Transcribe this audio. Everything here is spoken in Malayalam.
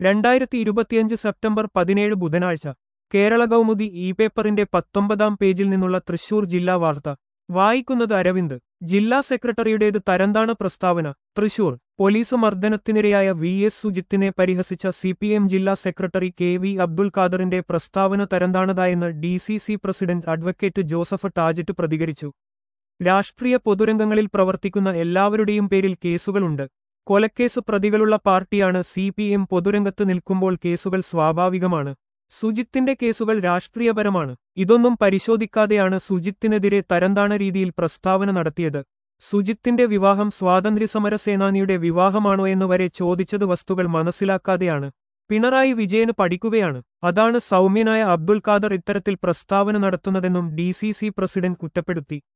രണ്ടായിരത്തി ഇരുപത്തിയഞ്ച് സെപ്റ്റംബർ പതിനേഴ് ബുധനാഴ്ച കേരള കൗമുദി ഇ പേപ്പറിന്റെ പത്തൊമ്പതാം പേജിൽ നിന്നുള്ള തൃശൂർ ജില്ലാ വാർത്ത വായിക്കുന്നത് അരവിന്ദ് ജില്ലാ സെക്രട്ടറിയുടേത് തരംതാണ പ്രസ്താവന തൃശൂർ പോലീസ് മർദ്ദനത്തിനിരയായ വി എസ് സുജിത്തിനെ പരിഹസിച്ച സി പി എം ജില്ലാ സെക്രട്ടറി കെ വി അബ്ദുൽ ഖാദറിന്റെ പ്രസ്താവന തരംതാണതായെന്ന് D C C president advocate Joseph Tajet പ്രതികരിച്ചു രാഷ്ട്രീയ പൊതുരംഗങ്ങളിൽ പ്രവർത്തിക്കുന്ന എല്ലാവരുടെയും പേരിൽ കേസുകളുണ്ട് കൊലക്കേസ് പ്രതികളുള്ള പാർട്ടിയാണ് സി പി എം പൊതുരംഗത്ത് നിൽക്കുമ്പോൾ കേസുകൾ സ്വാഭാവികമാണ് സുജിത്തിന്റെ കേസുകൾ രാഷ്ട്രീയപരമാണ് ഇതൊന്നും പരിശോധിക്കാതെയാണ് സുജിത്തിനെതിരെ തരംതാണ രീതിയിൽ പ്രസ്താവന നടത്തിയത് സുജിത്തിന്റെ വിവാഹം സ്വാതന്ത്ര്യസമര സേനാനിയുടെ വിവാഹമാണോ എന്ന് വരെ ചോദിച്ചത് വസ്തുക്കൾ മനസ്സിലാക്കാതെയാണ് പിണറായി വിജയന് പഠിക്കുകയാണ് അതാണ് സൗമ്യനായ അബ്ദുൽ ഖാദർ ഇത്തരത്തിൽ പ്രസ്താവന നടത്തുന്നതെന്നും ഡി സി സി പ്രസിഡന്റ് കുറ്റപ്പെടുത്തി